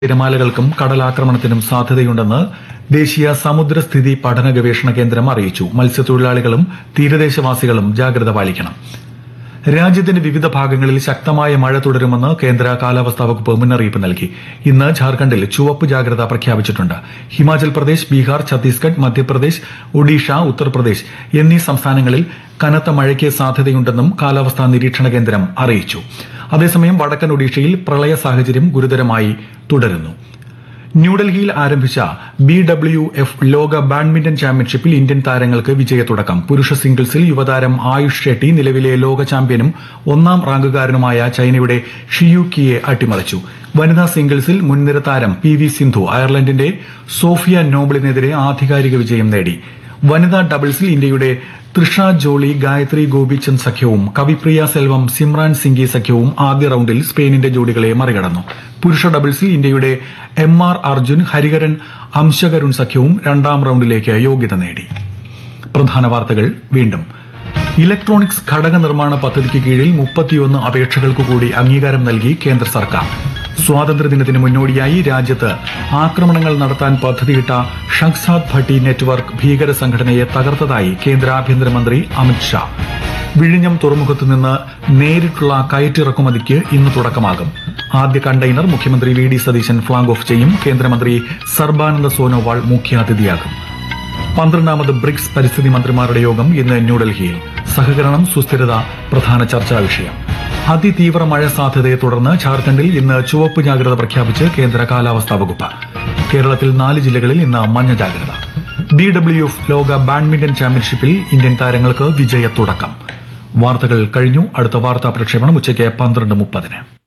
തിരമാലകൾക്കും കടലാക്രമണത്തിനും സാധ്യതയുണ്ടെന്ന് ദേശീയ സമുദ്രസ്ഥിതി പഠന ഗവേഷണ കേന്ദ്രം അറിയിച്ചു മത്സ്യത്തൊഴിലാളികളും തീരദേശവാസികളും ജാഗ്രത പാലിക്കണം രാജ്യത്തിന്റെ വിവിധ ഭാഗങ്ങളിൽ ശക്തമായ മഴ തുടരുമെന്ന് കേന്ദ്ര കാലാവസ്ഥാ വകുപ്പ് മുന്നറിയിപ്പ് നൽകി ഇന്ന് ഝാർഖണ്ഡിൽ ചുവപ്പ് ജാഗ്രത പ്രഖ്യാപിച്ചിട്ടുണ്ട് ഹിമാചൽ പ്രദേശ് ബീഹാർ ഛത്തീസ്ഗഡ് മധ്യപ്രദേശ് ഒഡീഷ ഉത്തർപ്രദേശ് എന്നീ സംസ്ഥാനങ്ങളിൽ കനത്ത മഴയ്ക്ക് സാധ്യതയുണ്ടെന്നും കാലാവസ്ഥാ നിരീക്ഷണ കേന്ദ്രം അറിയിച്ചു അതേസമയം വടക്കൻ ഒഡീഷയിൽ പ്രളയ സാഹചര്യം ഗുരുതരമായി തുടരുന്നു ന്യൂഡൽഹിയിൽ ആരംഭിച്ച ബി ഡബ്ല്യു എഫ് ലോക ബാഡ്മിന്റൺ ചാമ്പ്യൻഷിപ്പിൽ ഇന്ത്യൻ താരങ്ങൾക്ക് വിജയത്തുടക്കം പുരുഷ സിംഗിൾസിൽ യുവതാരം ആയുഷ് ഷെട്ടി നിലവിലെ ലോക ചാമ്പ്യനും ഒന്നാം റാങ്കുകാരനുമായ ചൈനയുടെ ഷിയുക്കിയെ അട്ടിമറിച്ചു വനിതാ സിംഗിൾസിൽ മുൻനിര താരം പി വി സിന്ധു അയർലൻഡിന്റെ സോഫിയ നോബിളിനെതിരെ ആധികാരിക വിജയം നേടി വനിതാ ഡബിൾസിൽ ഇന്ത്യയുടെ തൃഷ ജോളി ഗായത്രി ഗോപിചന്ദ് സഖ്യവും കവിപ്രിയ സെൽവം സിമ്രാൻ സിംഗി സഖ്യവും ആദ്യ റൌണ്ടിൽ സ്പെയിനിന്റെ ജോഡികളെ മറികടന്നു പുരുഷ ഡബിൾസിൽ ഇന്ത്യയുടെ എം ആർ അർജുൻ ഹരിഹരൻ അംശകരുൺ സഖ്യവും രണ്ടാം റൌണ്ടിലേക്ക് യോഗ്യത നേടി പ്രധാന വാർത്തകൾ വീണ്ടും ഇലക്ട്രോണിക്സ് ഘടക നിർമ്മാണ പദ്ധതിക്ക് കീഴിൽ മുപ്പത്തിയൊന്ന് അപേക്ഷകൾക്ക് കൂടി അംഗീകാരം നൽകി കേന്ദ്ര സർക്കാർ സ്വാതന്ത്ര്യദിനത്തിന് മുന്നോടിയായി രാജ്യത്ത് ആക്രമണങ്ങൾ നടത്താൻ പദ്ധതിയിട്ട ഷംസാദ് ഭട്ടി നെറ്റ്വർക്ക് ഭീകര സംഘടനയെ തകർത്തതായി കേന്ദ്ര ആഭ്യന്തരമന്ത്രി അമിത്ഷാ വിഴിഞ്ഞം തുറമുഖത്തു നിന്ന് നേരിട്ടുള്ള കയറ്റിറക്കുമതിക്ക് ഇന്ന് തുടക്കമാകും ആദ്യ കണ്ടെയ്നർ മുഖ്യമന്ത്രി V D Satheesan flag off ചെയ്യും കേന്ദ്രമന്ത്രി സർബാനന്ദ സോനോവാൾ മുഖ്യാതിഥിയാകും പന്ത്രണ്ടാമത് ബ്രിക്സ് പരിസ്ഥിതി മന്ത്രിമാരുടെ യോഗം ഇന്ന് ന്യൂഡൽഹിയിൽ സഹകരണം സുസ്ഥിരത പ്രധാന ചർച്ചാ വിഷയം അതിതീവ്ര മഴ സാധ്യതയെ തുടർന്ന് ഝാർഖണ്ഡിൽ ഇന്ന് ചുവപ്പ് ജാഗ്രത പ്രഖ്യാപിച്ച് കേന്ദ്ര കാലാവസ്ഥാ വകുപ്പ് കേരളത്തിൽ നാല് ജില്ലകളിൽ ഇന്ന് മഞ്ഞ ജാഗ്രത ബി ഡബ്ല്യു എഫ് ലോക ബാഡ്മിന്റൺ ചാമ്പ്യൻഷിപ്പിൽ ഇന്ത്യൻ താരങ്ങൾക്ക് വിജയത്തുടക്കം വാർത്തകൾ കഴിഞ്ഞു അടുത്ത വാർത്താ പ്രക്ഷേപണം ഉച്ചയ്ക്ക് പന്ത്രണ്ട് മുപ്പതിന്